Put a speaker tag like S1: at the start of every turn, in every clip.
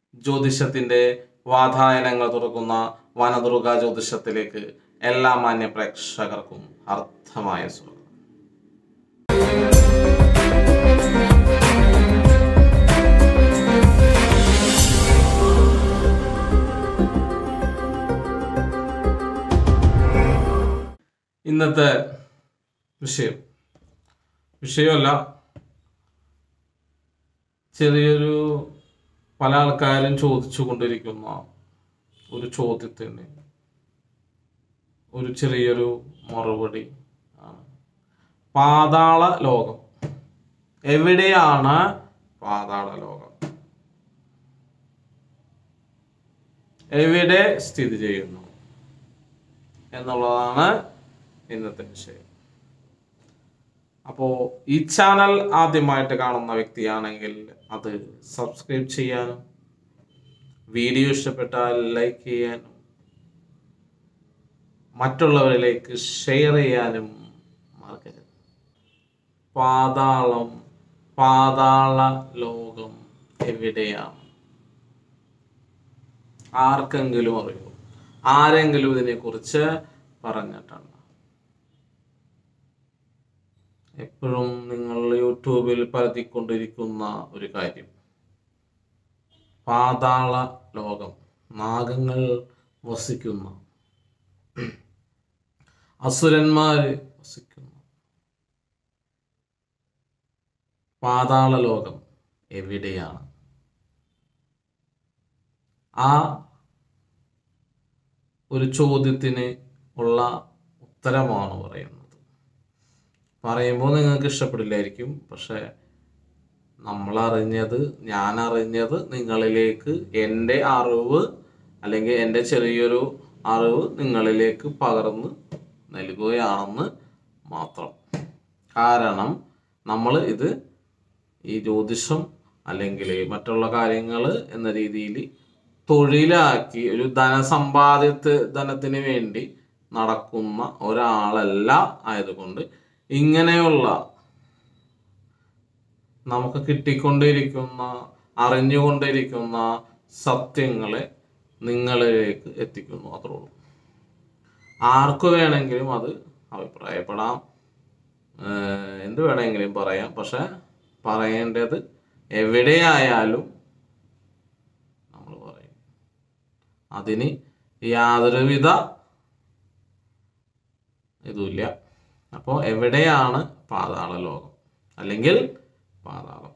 S1: ജ്യോതിഷത്തിന്റെ വാതായനങ്ങൾ തുറക്കുന്ന വനദുർഗ ജ്യോതിഷത്തിലേക്ക് എല്ലാ മാന്യ പ്രേക്ഷകർക്കും അർത്ഥമായ സ്വാഗതം ഇന്നത്തെ വിഷയം വിഷയമല്ല ചെറിയൊരു പല ആൾക്കാരും ചോദിച്ചു കൊണ്ടിരിക്കുന്ന ഒരു ചോദ്യത്തിന് ഒരു ചെറിയൊരു മറുപടി ആണ് പാതാള ലോകം എവിടെയാണ് പാതാള ലോകം എവിടെ സ്ഥിതി ചെയ്യുന്നു എന്നുള്ളതാണ് ഇന്നത്തെ വിഷയം അപ്പോൾ ഈ ചാനൽ ആദ്യമായിട്ട് കാണുന്ന വ്യക്തിയാണെങ്കിൽ അത് സബ്സ്ക്രൈബ് ചെയ്യാനും വീഡിയോ ഇഷ്ടപ്പെട്ടാൽ ലൈക്ക് ചെയ്യാനും മറ്റുള്ളവരിലേക്ക് ഷെയർ ചെയ്യാനും മറക്കരുത് പാതാളം പാതാള ലോകം എവിടെയാണ് ആർക്കെങ്കിലും അറിയോ ആരെങ്കിലും ഇതിനെക്കുറിച്ച് പറഞ്ഞിട്ടുണ്ട് എപ്പോഴും നിങ്ങൾ യൂട്യൂബിൽ പരത്തിക്കൊണ്ടിരിക്കുന്ന ഒരു കാര്യം പാതാള ലോകം നാഗങ്ങൾ വസിക്കുന്ന അസുരന്മാര് വസിക്കുന്ന പാതാള ലോകം എവിടെയാണ് ആ ഒരു ചോദ്യത്തിന് ഉള്ള ഉത്തരമാണ് പറയുന്നത് പറയുമ്പോൾ നിങ്ങൾക്ക് ഇഷ്ടപ്പെടില്ലായിരിക്കും പക്ഷെ നമ്മൾ അറിഞ്ഞത് ഞാൻ അറിഞ്ഞത് നിങ്ങളിലേക്ക് എൻ്റെ അറിവ് അല്ലെങ്കിൽ എൻ്റെ ചെറിയൊരു അറിവ് നിങ്ങളിലേക്ക് പകർന്ന് നൽകുകയാണെന്ന് മാത്രം കാരണം നമ്മൾ ഇത് ഈ ജ്യോതിഷം അല്ലെങ്കിൽ മറ്റുള്ള കാര്യങ്ങൾ എന്ന രീതിയിൽ തൊഴിലാക്കി ഒരു ധനസമ്പാദ്യത്ത് ധനത്തിന് വേണ്ടി നടക്കുന്ന ഒരാളല്ല ആയതുകൊണ്ട് ഇങ്ങനെയുള്ള നമുക്ക് കിട്ടിക്കൊണ്ടിരിക്കുന്ന അറിഞ്ഞുകൊണ്ടിരിക്കുന്ന സത്യങ്ങളെ നിങ്ങളിലേക്ക് എത്തിക്കുന്നു അത്രേ ഉള്ളൂ ആർക്ക് വേണമെങ്കിലും അത് അഭിപ്രായപ്പെടാം ഏഹ് എന്ത് വേണമെങ്കിലും പറയാം പക്ഷെ പറയേണ്ടത് എവിടെയായാലും നമ്മൾ പറയും അതിന് യാതൊരുവിധ ഇതുമില്ല അപ്പോൾ എവിടെയാണ് പാതാള ലോകം അല്ലെങ്കിൽ പാതാളം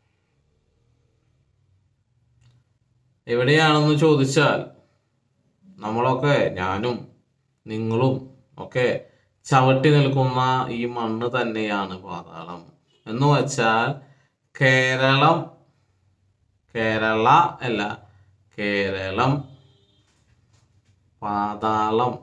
S1: എവിടെയാണെന്ന് ചോദിച്ചാൽ നമ്മളൊക്കെ ഞാനും നിങ്ങളും ഒക്കെ ചവിട്ടി നിൽക്കുന്ന ഈ മണ്ണ് തന്നെയാണ് പാതാളം എന്ന് വെച്ചാൽ കേരളം കേരള അല്ല കേരളം പാതാളം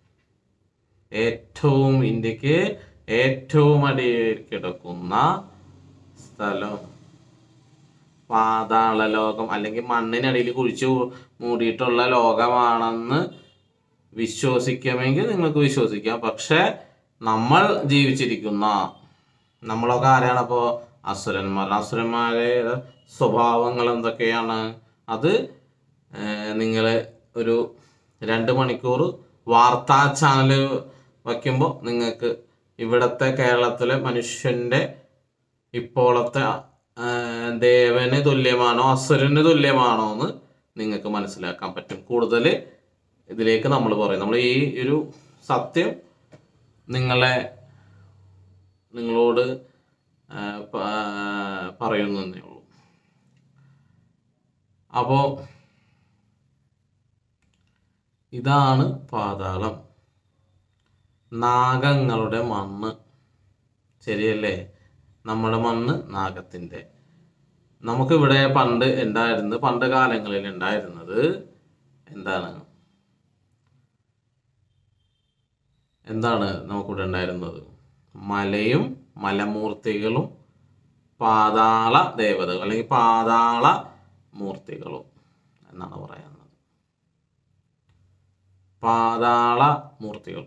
S1: ഏറ്റവും ഇന്ത്യക്ക് ഏറ്റവും അടിയിൽ കിടക്കുന്ന സ്ഥലം പാതാള ലോകം അല്ലെങ്കിൽ മണ്ണിനടിയിൽ കുഴിച്ചു മൂടിയിട്ടുള്ള ലോകമാണെന്ന് വിശ്വസിക്കാമെങ്കിൽ നിങ്ങൾക്ക് വിശ്വസിക്കാം പക്ഷെ നമ്മൾ ജീവിച്ചിരിക്കുന്ന നമ്മളൊക്കെ ആരാണ് അപ്പോൾ അസുരന്മാർ അസുരന്മാരെ സ്വഭാവങ്ങൾ എന്തൊക്കെയാണ് അത് നിങ്ങൾ ഒരു രണ്ട് മണിക്കൂർ വാർത്താ ചാനൽ വയ്ക്കുമ്പോൾ നിങ്ങൾക്ക് ഇവിടുത്തെ കേരളത്തിലെ മനുഷ്യൻ്റെ ഇപ്പോഴത്തെ ആ, ദേവന് തുല്യമാണോ അസുരന് തുല്യമാണോ എന്ന് നിങ്ങൾക്ക് മനസ്സിലാക്കാൻ പറ്റും കൂടുതൽ ഇതിലേക്ക് നമ്മൾ പറയും നമ്മൾ ഈ ഒരു സത്യം നിങ്ങളെ നിങ്ങളോട് ആ, പ- പറയുന്നതേ ഉള്ളൂ അപ്പോൾ ഇതാണ് പാതാളം നാഗങ്ങളുടെ മണ്ണ് ശരിയല്ലേ നമ്മുടെ മണ്ണ് നാഗത്തിൻ്റെ നമുക്കിവിടെ പണ്ട് ഉണ്ടായിരുന്നത് പണ്ട് കാലങ്ങളിൽ ഉണ്ടായിരുന്നത് എന്താണ് എന്താണ് നമുക്കിവിടെ ഉണ്ടായിരുന്നത് മലയും മലമൂർത്തികളും പാതാള ദേവതകൾ അല്ലെങ്കിൽ പാതാള മൂർത്തികളും എന്നാണ് പറയുന്നത് പാതാള മൂർത്തികൾ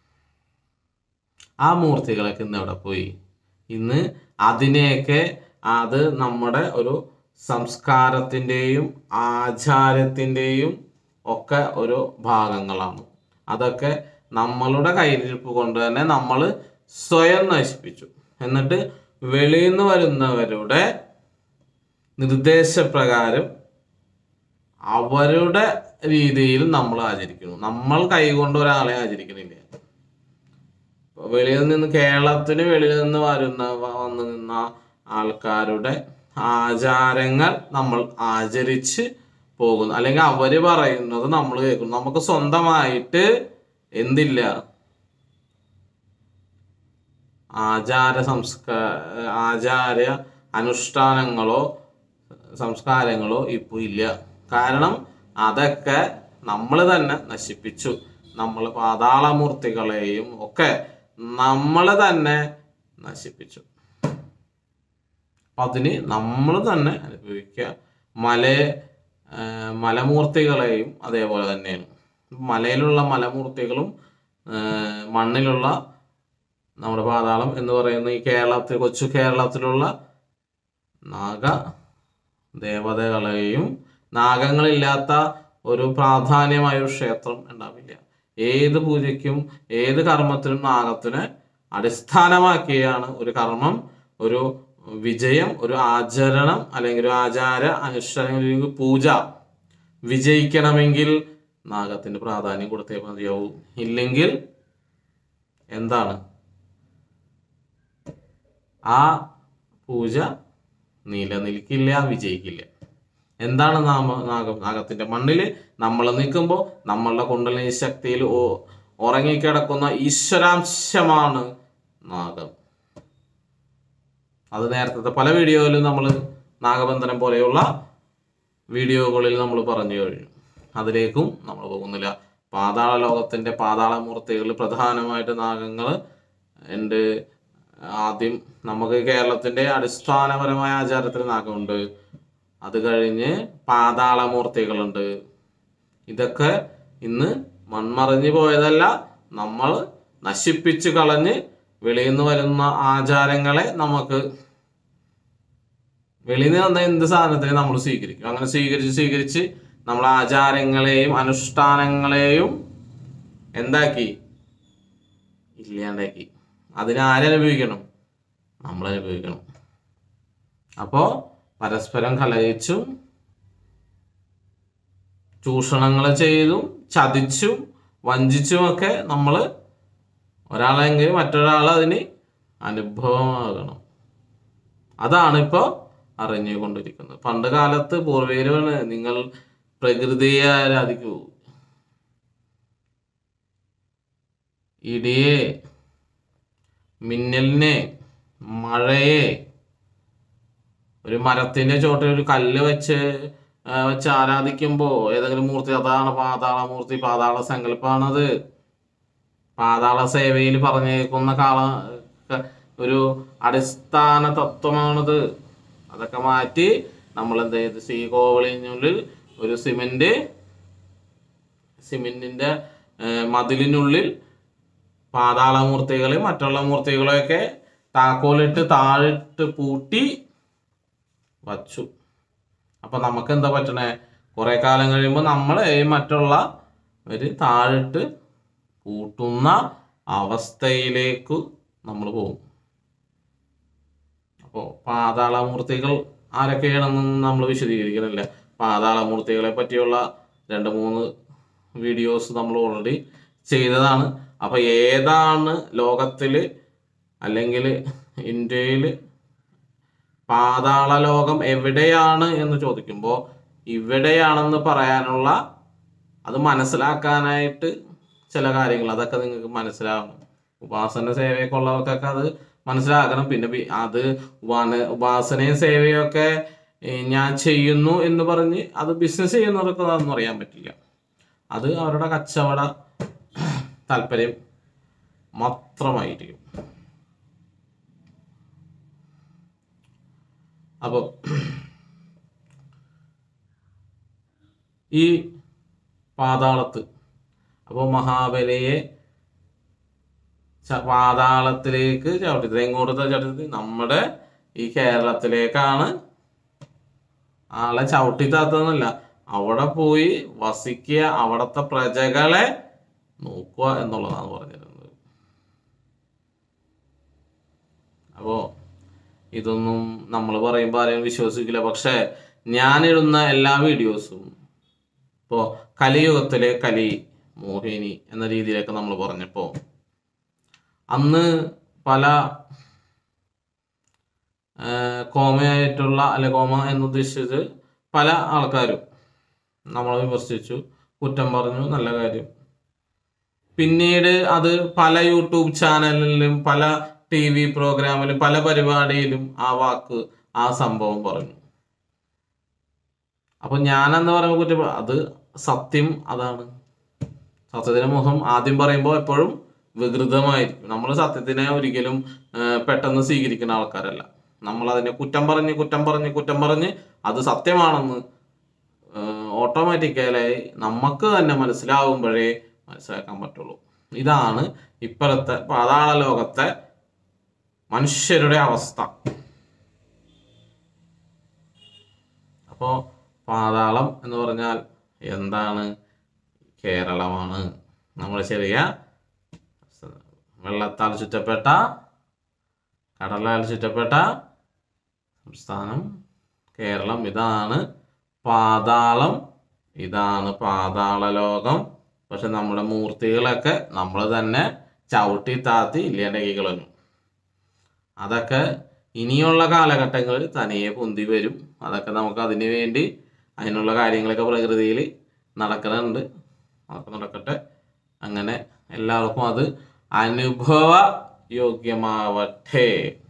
S1: ആ മൂർത്തികളൊക്കെ ഇന്ന് എവിടെ പോയി ഇന്ന് അതിനെയൊക്കെ അത് നമ്മുടെ ഒരു സംസ്കാരത്തിൻ്റെയും ആചാരത്തിൻ്റെയും ഒക്കെ ഒരു ഭാഗങ്ങളാണ് അതൊക്കെ നമ്മളുടെ കയ്യിലിരിപ്പ് കൊണ്ട് തന്നെ നമ്മൾ സ്വയം നശിപ്പിച്ചു എന്നിട്ട് വെളിയിൽ നിന്ന് വരുന്നവരുടെ നിർദ്ദേശപ്രകാരം അവരുടെ രീതിയിൽ നമ്മൾ ആചരിക്കുന്നു നമ്മൾ കൈകൊണ്ട് ഒരാളെ ആചരിക്കുന്നില്ല ഇപ്പൊ വെളിയിൽ നിന്ന് കേരളത്തിന് വെളിയിൽ നിന്ന് വരുന്ന വ- വന്ന് നിന്ന ആൾക്കാരുടെ ആചാരങ്ങൾ നമ്മൾ ആചരിച്ച് പോകുന്നു അല്ലെങ്കിൽ അവര് പറയുന്നത് നമ്മൾ കേൾക്കുന്നു നമുക്ക് സ്വന്തമായിട്ട് എന്തില്ല ആചാര സംസ്കാര ആചാര അനുഷ്ഠാനങ്ങളോ സംസ്കാരങ്ങളോ ഇപ്പോൾ ഇല്ല കാരണം അതൊക്കെ നമ്മൾ തന്നെ നശിപ്പിച്ചു നമ്മൾ പാതാളമൂർത്തികളെയും ഒക്കെ നമ്മൾ തന്നെ നശിപ്പിച്ചു അപ്പൊ അതിന് നമ്മൾ തന്നെ അനുഭവിക്കുക മല ആ, മലമൂർത്തികളെയും അതേപോലെ തന്നെയാണ് മലയിലുള്ള മലമൂർത്തികളും ആ, മണ്ണിലുള്ള നമ്മുടെ പാതാളം എന്ന് പറയുന്ന ഈ കേരളത്തിൽ കൊച്ചു കേരളത്തിലുള്ള നാഗ ദേവതകളെയും നാഗങ്ങളില്ലാത്ത ഒരു പ്രാധാന്യമായ ഒരു ക്ഷേത്രം ഉണ്ടാവില്ല ഏത് പൂജയ്ക്കും ഏത് കർമ്മത്തിനും നാഗത്തിനെ അടിസ്ഥാനമാക്കിയാണ് ഒരു കർമ്മം ഒരു വിജയം ഒരു ആചരണം അല്ലെങ്കിൽ ഒരു ആചാര അനുഷ്ഠാനം അല്ലെങ്കിൽ പൂജ വിജയിക്കണമെങ്കിൽ നാഗത്തിന് പ്രാധാന്യം കൊടുത്തേ മതിയാവൂ ഇല്ലെങ്കിൽ എന്താണ് ആ പൂജ നിലനിൽക്കില്ല വിജയിക്കില്ല എന്താണ് നാമ നാഗം നാഗത്തിന്റെ മണ്ണിൽ നമ്മൾ നിൽക്കുമ്പോൾ നമ്മളുടെ കുണ്ടലിനി ശക്തിയിൽ ഓ- ഉറങ്ങിക്കിടക്കുന്ന ഈശ്വരാംശമാണ് നാഗം അത് നേരത്തെ പല വീഡിയോയിലും നമ്മൾ നാഗബന്ധനം പോലെയുള്ള വീഡിയോകളിൽ നമ്മൾ പറഞ്ഞു കഴിഞ്ഞു അതിലേക്കും നമ്മൾ പോകുന്നില്ല പാതാള ലോകത്തിന്റെ പാതാളമൂർത്തികളിൽ പ്രധാനമായിട്ട് നാഗങ്ങൾ ഉണ്ട് ആദ്യം നമുക്ക് കേരളത്തിന്റെ അടിസ്ഥാനപരമായ ആചാരത്തിൽ നാഗമുണ്ട് അത് കഴിഞ്ഞ് പാതാളമൂർത്തികളുണ്ട് ഇതൊക്കെ ഇന്ന് മൺമറഞ്ഞു പോയതല്ല നമ്മൾ നശിപ്പിച്ചു കളഞ്ഞ് വെളിയിൽ നിന്ന് വരുന്ന ആചാരങ്ങളെ നമുക്ക് വെളിയിൽ നിന്ന് വന്ന എന്ത് സാധനത്തിനെ നമ്മൾ സ്വീകരിക്കും അങ്ങനെ സ്വീകരിച്ച് സ്വീകരിച്ച് നമ്മൾ ആചാരങ്ങളെയും അനുഷ്ഠാനങ്ങളെയും എന്താക്കി ഇല്ലാണ്ടാക്കി അതിന് ആരനുഭവിക്കണം നമ്മൾ അനുഭവിക്കണം അപ്പോൾ പരസ്പരം കലഹിച്ചും ചൂഷണങ്ങൾ ചെയ്തും ചതിച്ചും വഞ്ചിച്ചുമൊക്കെ നമ്മൾ ഒരാളെങ്കിൽ മറ്റൊരാൾ അതിന് അനുഭവമാകണം അതാണ് ഇപ്പോൾ അറിഞ്ഞുകൊണ്ടിരിക്കുന്നത് പണ്ട് കാലത്ത് പൂർവീകരാണ് നിങ്ങൾ പ്രകൃതിയെ ആരാധിക്കൂ ഇടിയെ മിന്നലിനെ മഴയെ ഒരു മരത്തിന്റെ ചോട്ടിൽ ഒരു കല്ല് വെച്ച് ആ, വെച്ച് ആരാധിക്കുമ്പോൾ ഏതെങ്കിലും മൂർത്തി അതാണ് പാതാള മൂർത്തി പാതാള സങ്കല്പമാണത് പാതാള സേവയിൽ പറഞ്ഞേക്കുന്ന കാള ക- ഒരു അടിസ്ഥാന തത്വമാണത് അതൊക്കെ മാറ്റി നമ്മൾ എന്ത് ചെയ്ത് ശ്രീകോവിലിനുള്ളിൽ ഒരു സിമെന്റ് സിമെന്റിന്റെ ഏർ, മതിലിനുള്ളിൽ പാതാളമൂർത്തികളെയും മറ്റുള്ള മൂർത്തികളെയൊക്കെ താക്കോലിട്ട് താഴിട്ട് പൂട്ടി വച്ചു അപ്പൊ നമുക്ക് എന്താ പറ്റണേ കുറെ കാലം കഴിയുമ്പോൾ നമ്മൾ മറ്റുള്ള ഒരു താഴിട്ട് പൂട്ടുന്ന അവസ്ഥയിലേക്ക് നമ്മൾ പോകും അപ്പോൾ പാതാളമൂർത്തികൾ ആരൊക്കെയാണെന്നൊന്നും നമ്മൾ വിശദീകരിക്കുന്നില്ല പാതാളമൂർത്തികളെ പറ്റിയുള്ള രണ്ട് മൂന്ന് വീഡിയോസ് നമ്മൾ ഓൾറെഡി ചെയ്തതാണ് അപ്പോൾ ഏതാണ് ലോകത്തിൽ അല്ലെങ്കിൽ ഇന്ത്യയിൽ പാതാള ലോകം എവിടെയാണ് എന്ന് ചോദിക്കുമ്പോൾ ഇവിടെയാണെന്ന് പറയാനുള്ള അത് മനസ്സിലാക്കാനായിട്ട് ചില കാര്യങ്ങൾ അതൊക്കെ നിങ്ങൾക്ക് മനസ്സിലാവണം ഉപാസന സേവയൊക്കെ ഉള്ളവർക്കൊക്കെ അത് മനസ്സിലാക്കണം പിന്നെ ബി- അത് ഉപാന ഉപാസനയും സേവയും ഒക്കെ ഏ, ഞാൻ ചെയ്യുന്നു എന്ന് പറഞ്ഞ് അത് ബിസിനസ് ചെയ്യുന്നവർക്ക് അതൊന്നും അറിയാൻ പറ്റില്ല അത് അവരുടെ കച്ചവട താല്പര്യം മാത്രമായിരിക്കും അപ്പോൾ ഈ പാതാളത്ത് അപ്പോൾ മഹാബലിയെ ച- പാതാളത്തിലേക്ക് ചവിട്ടിയത് എങ്ങോട്ട് ചവിട്ടിയത് നമ്മുടെ ഈ കേരളത്തിലേക്കാണ് ആളെ ചവിട്ടി താത്തന്നല്ല അവിടെ പോയി വസിക്കുക അവിടുത്തെ പ്രജകളെ നോക്കുക എന്നുള്ളതാണ് പറഞ്ഞിരുന്നത് അപ്പോ ഇതൊന്നും നമ്മൾ പറയുമ്പോൾ ആരെയും വിശ്വസിക്കില്ല പക്ഷെ ഞാനിടുന്ന എല്ലാ വീഡിയോസും ഇപ്പോൾ കലിയുഗത്തിലെ കലി മോഹിനി എന്ന രീതിയിലൊക്കെ നമ്മൾ പറഞ്ഞപ്പോൾ അന്ന് പല ആഹ് കോമയായിട്ടുള്ള അല്ലെ കോമ എന്നുദ്ദേശിച്ചത് പല ആൾക്കാരും നമ്മളെ വിമർശിച്ചു കുറ്റം പറഞ്ഞു നല്ല കാര്യം പിന്നീട് അത് പല യൂട്യൂബ് ചാനലിലും പല ടി വി പ്രോഗ്രാമിലും പല പരിപാടിയിലും ആ വാക്ക് ആ സംഭവം പറഞ്ഞു അപ്പൊ ഞാനെന്ന് പറയുമ്പോൾ കുറ്റം അത് സത്യം അതാണ് സത്യത്തിന്റെ മുഖം ആദ്യം പറയുമ്പോൾ എപ്പോഴും വികൃതമായിരിക്കും നമ്മൾ സത്യത്തിനെ ഒരിക്കലും ആ, പെട്ടെന്ന് സ്വീകരിക്കുന്ന ആൾക്കാരല്ല നമ്മൾ അതിനെ കുറ്റം പറഞ്ഞ് കുറ്റം പറഞ്ഞ് കുറ്റം പറഞ്ഞ് അത് സത്യമാണെന്ന് ഓട്ടോമാറ്റിക്കലായി നമുക്ക് തന്നെ മനസ്സിലാവുമ്പോഴേ മനസ്സിലാക്കാൻ പറ്റുള്ളൂ ഇതാണ് ഇപ്പോഴത്തെ പാതാള ലോകത്തെ മനുഷ്യരുടെ അവസ്ഥ അപ്പോൾ പാതാളം എന്ന് പറഞ്ഞാൽ എന്താണ് കേരളമാണ് നമ്മുടെ ചെറിയ വെള്ളത്താൽ ചുറ്റപ്പെട്ട കടലാൽ ചുറ്റപ്പെട്ട സംസ്ഥാനം കേരളം ഇതാണ് പാതാളം ഇതാണ് പാതാള ലോകം പക്ഷെ നമ്മുടെ മൂർത്തികളൊക്കെ നമ്മൾ തന്നെ ചവിട്ടി താത്തി ഇല്ലാണ്ടാക്കി കളഞ്ഞു അതൊക്കെ ഇനിയുള്ള കാലഘട്ടങ്ങളിൽ തനിയെ പൊന്തി വരും അതൊക്കെ നമുക്ക് അതിനു വേണ്ടി അതിനുള്ള കാര്യങ്ങളൊക്കെ പ്രകൃതിയിൽ നടക്കുന്നുണ്ട് അതൊക്കെ നടക്കട്ടെ അങ്ങനെ എല്ലാവർക്കും അത് അനുഭവ യോഗ്യമാവട്ടെ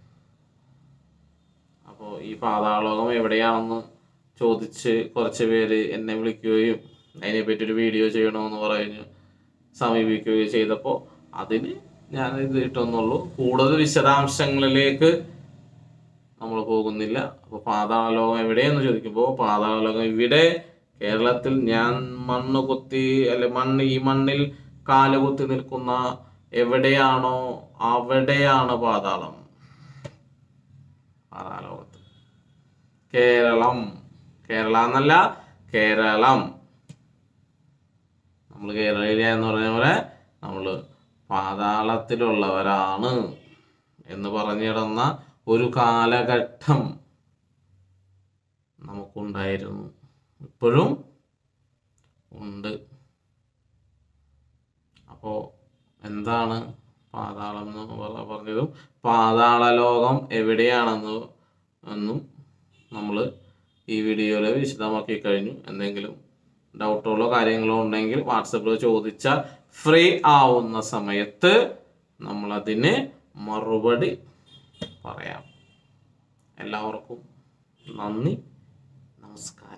S1: അപ്പോൾ ഈ പാതാളോകം എവിടെയാണെന്ന് ചോദിച്ച് കുറച്ച് പേര് എന്നെ വിളിക്കുകയും അതിനെപ്പറ്റി ഒരു വീഡിയോ ചെയ്യണമെന്ന് പറഞ്ഞ് സമീപിക്കുകയും ചെയ്തപ്പോൾ അതിന് ഞാൻ ഇത് ഇട്ടെന്നുള്ളൂ കൂടുതൽ വിശദാംശങ്ങളിലേക്ക് നമ്മൾ പോകുന്നില്ല അപ്പോൾ പാതാളലോകം എവിടെയെന്ന് ചോദിക്കുമ്പോൾ പാതാളലോകം ഇവിടെ കേരളത്തിൽ ഞാൻ മണ്ണ് കുത്തി അല്ലെ മണ്ണ് ഈ മണ്ണിൽ കാല് കുത്തി നിൽക്കുന്ന എവിടെയാണോ അവിടെയാണ് പാതാളം പാതാളലോകത്ത് കേരളം കേരള എന്നല്ല കേരളം നമ്മൾ കേരളീയ എന്ന് പറഞ്ഞ പോലെ നമ്മൾ പാതാളത്തിലുള്ളവരാണ് എന്ന് പറഞ്ഞിടുന്ന ഒരു കാലഘട്ടം നമുക്കുണ്ടായിരുന്നു ഇപ്പോഴും ഉണ്ട് അപ്പോൾ എന്താണ് പാതാളം എന്ന് പറ- പറഞ്ഞതും പാതാള ലോകം എവിടെയാണെന്ന് എന്നും നമ്മൾ ഈ വീഡിയോയിൽ വിശദമാക്കി കഴിഞ്ഞു എന്തെങ്കിലും ഡൗട്ടുകളോ കാര്യങ്ങളോ ഉണ്ടെങ്കിൽ വാട്സപ്പിൽ ചോദിച്ചാൽ ഫ്രീ ആവുന്ന സമയത്ത് നമ്മളതിന് മറുപടി പറയാം എല്ലാവർക്കും നന്ദി നമസ്കാരം